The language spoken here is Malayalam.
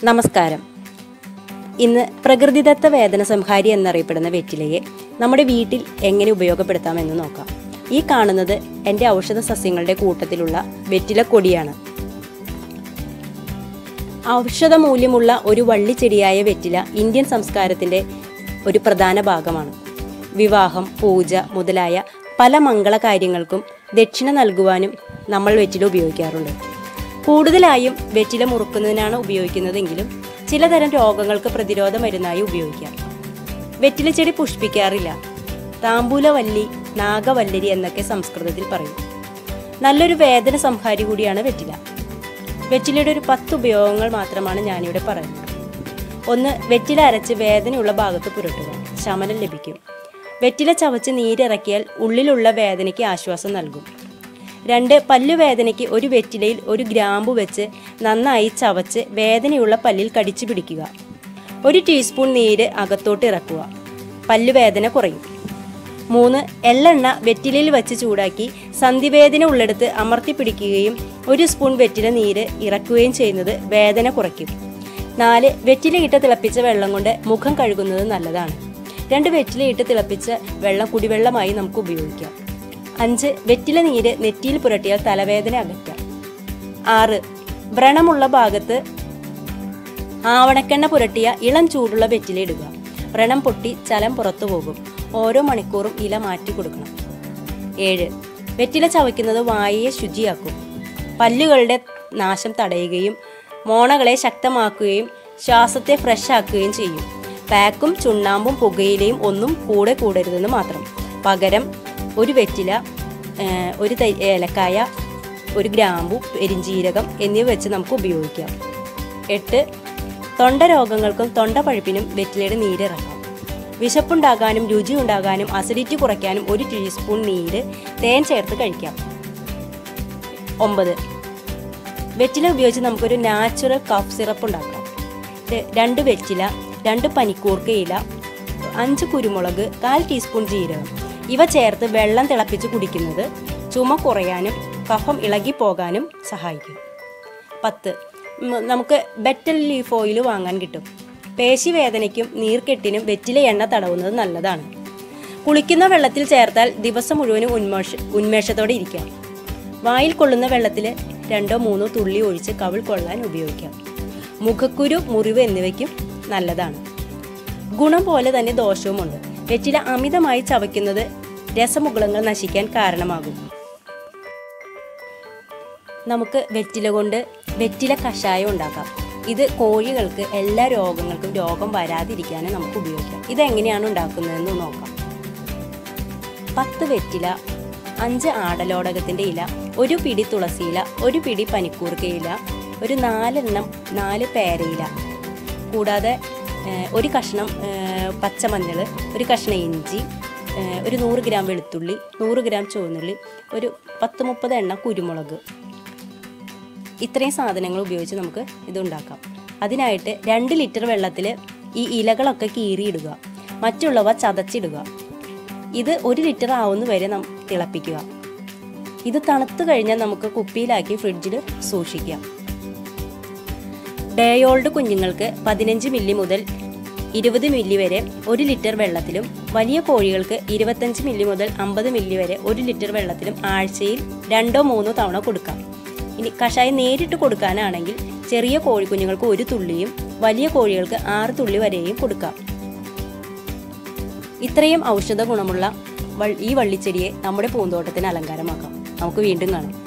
നമസ്കാരം ഇന്ന് പ്രകൃതിദത്ത വേദന സംഹാരി എന്നറിയപ്പെടുന്ന വെറ്റിലയെ നമ്മുടെ വീട്ടിൽ എങ്ങനെ ഉപയോഗപ്പെടുത്താമെന്ന് നോക്കാം ഈ കാണുന്നത് എൻ്റെ ഔഷധ സസ്യങ്ങളുടെ കൂട്ടത്തിലുള്ള വെറ്റില കൊടിയാണ് ഔഷധ മൂല്യമുള്ള ഒരു വള്ളിച്ചെടിയായ വെറ്റില ഇന്ത്യൻ സംസ്കാരത്തിൻ്റെ ഒരു പ്രധാന ഭാഗമാണ് വിവാഹം പൂജ മുതലായ പല മംഗള കാര്യങ്ങൾക്കും ദക്ഷിണ നൽകുവാനും നമ്മൾ വെറ്റില ഉപയോഗിക്കാറുണ്ട് കൂടുതലായും വെറ്റില മുറുക്കുന്നതിനാണ് ഉപയോഗിക്കുന്നതെങ്കിലും ചിലതരം രോഗങ്ങൾക്ക് പ്രതിരോധ മരുന്നായി ഉപയോഗിക്കാം വെറ്റില ചെടി പുഷ്പിക്കാറില്ല താമ്പൂലവല്ലി നാഗവല്ലരി എന്നൊക്കെ സംസ്കൃതത്തിൽ പറയും നല്ലൊരു വേദന സംഹാരി കൂടിയാണ് വെറ്റില വെറ്റിലയുടെ ഒരു പത്ത് ഉപയോഗങ്ങൾ മാത്രമാണ് ഞാനിവിടെ പറയുന്നത് ഒന്ന് വെറ്റില അരച്ച് വേദനയുള്ള ഭാഗത്ത് പുരട്ടുക ശമനം ലഭിക്കും വെറ്റില ചവച്ച് നീരിറക്കിയാൽ ഉള്ളിലുള്ള വേദനയ്ക്ക് ആശ്വാസം നൽകും രണ്ട് പല്ലുവേദനയ്ക്ക് ഒരു വെറ്റിലയിൽ ഒരു ഗ്രാമ്പു വെച്ച് നന്നായി ചവച്ച് വേദനയുള്ള പല്ലിൽ കടിച്ചു പിടിക്കുക ഒരു ടീസ്പൂൺ നീര് അകത്തോട്ട് ഇറക്കുക പല്ലുവേദന കുറയും മൂന്ന് എള്ളെണ്ണ വെറ്റിലയിൽ വച്ച് ചൂടാക്കി സന്ധിവേദന ഉള്ളിടത്ത് അമർത്തി പിടിക്കുകയും ഒരു സ്പൂൺ വെറ്റില നീര് ഇറക്കുകയും ചെയ്യുന്നത് വേദന കുറയ്ക്കും നാല് വെറ്റിലയിട്ട് തിളപ്പിച്ച വെള്ളം കൊണ്ട് മുഖം കഴുകുന്നത് നല്ലതാണ് രണ്ട് വെറ്റിലയിട്ട് തിളപ്പിച്ച വെള്ളം കുടിവെള്ളമായി നമുക്ക് ഉപയോഗിക്കാം അഞ്ച് വെറ്റില നീര് നെറ്റിയിൽ പുരട്ടിയാൽ തലവേദന അകറ്റാം ആറ് വ്രണമുള്ള ഭാഗത്ത് ആവണക്കെണ്ണ പുരട്ടിയ ഇളം ചൂടുള്ള വെറ്റില ഇടുക വ്രണം പൊട്ടി ചലം പുറത്തു പോകും ഓരോ മണിക്കൂറും ഇല മാറ്റി കൊടുക്കണം ഏഴ് വെറ്റില ചവയ്ക്കുന്നത് വായയെ ശുചിയാക്കും പല്ലുകളുടെ നാശം തടയുകയും മോണകളെ ശക്തമാക്കുകയും ശ്വാസത്തെ ഫ്രഷ് ആക്കുകയും ചെയ്യും പാക്കും ചുണ്ണാമ്പും പുകയിലയും ഒന്നും കൂടെ കൂടരുതെന്ന് മാത്രം പകരം ഒരു വെറ്റില ഏഹ്, ഒരു തൈ ഏലക്കായ ഒരു ഗ്രാമ്പു പെരിഞ്ചീരകം എന്നിവ വെച്ച് നമുക്ക് ഉപയോഗിക്കാം എട്ട് തൊണ്ട രോഗങ്ങൾക്കും തൊണ്ട പഴുപ്പിനും വെറ്റിലയുടെ നീരിറക്കാം വിശപ്പുണ്ടാകാനും രുചി ഉണ്ടാകാനും അസിഡിറ്റി കുറയ്ക്കാനും ഒരു ടീസ്പൂൺ നീര് തേൻ ചേർത്ത് കഴിക്കാം ഒമ്പത് വെറ്റില ഉപയോഗിച്ച് നമുക്കൊരു നാച്ചുറൽ കഫ് സിറപ്പ് ഉണ്ടാക്കാം ഇത് രണ്ട് വെറ്റില രണ്ട് പനിക്കൂർക്ക ഇല അഞ്ച് കുരുമുളക് കാൽ ടീസ്പൂൺ ജീരകം ഇവ ചേർത്ത് വെള്ളം തിളപ്പിച്ച് കുടിക്കുന്നത് ചുമ കുറയാനും കഫം ഇളകി പോകാനും സഹായിക്കും പത്ത് ഉം, നമുക്ക് ബെറ്റൽ ലീഫ് ഓയിൽ വാങ്ങാൻ കിട്ടും പേശിവേദനയ്ക്കും നീർക്കെട്ടിനും വെറ്റില എണ്ണ തടവുന്നത് നല്ലതാണ് കുളിക്കുന്ന വെള്ളത്തിൽ ചേർത്താൽ ദിവസം മുഴുവനും ഉന്മേഷ ഉന്മേഷത്തോടെ ഇരിക്കാം വായിൽ കൊള്ളുന്ന വെള്ളത്തിൽ രണ്ടോ മൂന്നോ തുള്ളി ഒഴിച്ച് കവിൾ കൊള്ളാൻ ഉപയോഗിക്കാം മുഖക്കുരു മുറിവ് എന്നിവയ്ക്കും നല്ലതാണ് ഗുണം പോലെ തന്നെ ദോഷവുമുണ്ട് വെറ്റില അമിതമായി ചവയ്ക്കുന്നത് രസമുകുളങ്ങൾ നശിക്കാൻ കാരണമാകും നമുക്ക് വെറ്റില കൊണ്ട് വെറ്റില കഷായം ഉണ്ടാക്കാം ഇത് കോഴികൾക്ക് എല്ലാ രോഗങ്ങൾക്കും രോഗം വരാതിരിക്കാനും നമുക്ക് ഉപയോഗിക്കാം ഇതെങ്ങനെയാണ് ഉണ്ടാക്കുന്നതെന്ന് നോക്കാം പത്ത് വെറ്റില അഞ്ച് ആടലോടകത്തിൻ്റെ ഇല ഒരു പിടി തുളസിയില ഒരു പിടി പനിക്കൂർക്ക ഇല ഒരു നാലെണ്ണം നാല് പേരയില കൂടാതെ ഏഹ്, ഒരു കഷ്ണം ഏഹ്, പച്ചമഞ്ഞൾ ഒരു കഷ്ണം ഇഞ്ചി ഏഹ്, ഒരു നൂറ് ഗ്രാം വെളുത്തുള്ളി നൂറ് ഗ്രാം ചുവന്നുള്ളി ഒരു പത്ത് മുപ്പത് എണ്ണ കുരുമുളക് ഇത്രയും സാധനങ്ങൾ ഉപയോഗിച്ച് നമുക്ക് ഇത് ഉണ്ടാക്കാം അതിനായിട്ട് രണ്ട് ലിറ്റർ വെള്ളത്തിൽ ഈ ഇലകളൊക്കെ കീറിയിടുക മറ്റുള്ളവ ചതച്ചിടുക ഇത് ഒരു ലിറ്റർ ആവുന്ന വരെ നാം തിളപ്പിക്കുക ഇത് തണുത്ത് കഴിഞ്ഞാൽ നമുക്ക് കുപ്പിയിലാക്കി ഫ്രിഡ്ജിൽ സൂക്ഷിക്കാം ഡേയോൾഡ് കുഞ്ഞുങ്ങൾക്ക് പതിനഞ്ച് മില്ലി മുതൽ ഇരുപത് മില്ലി വരെ ഒരു ലിറ്റർ വെള്ളത്തിലും വലിയ കോഴികൾക്ക് ഇരുപത്തഞ്ച് മില്ലി മുതൽ അമ്പത് മില്ലി വരെ ഒരു ലിറ്റർ വെള്ളത്തിലും ആഴ്ചയിൽ രണ്ടോ മൂന്നോ തവണ കൊടുക്കാം ഇനി കഷായം നേരിട്ട് കൊടുക്കാനാണെങ്കിൽ ചെറിയ കോഴിക്കുഞ്ഞുങ്ങൾക്ക് ഒരു തുള്ളിയും വലിയ കോഴികൾക്ക് ആറ് തുള്ളി വരെയും കൊടുക്കാം ഇത്രയും ഔഷധ ഗുണമുള്ള വൾ- ഈ വള്ളിച്ചെടിയെ നമ്മുടെ പൂന്തോട്ടത്തിന് അലങ്കാരമാക്കാം നമുക്ക് വീണ്ടും കാണാം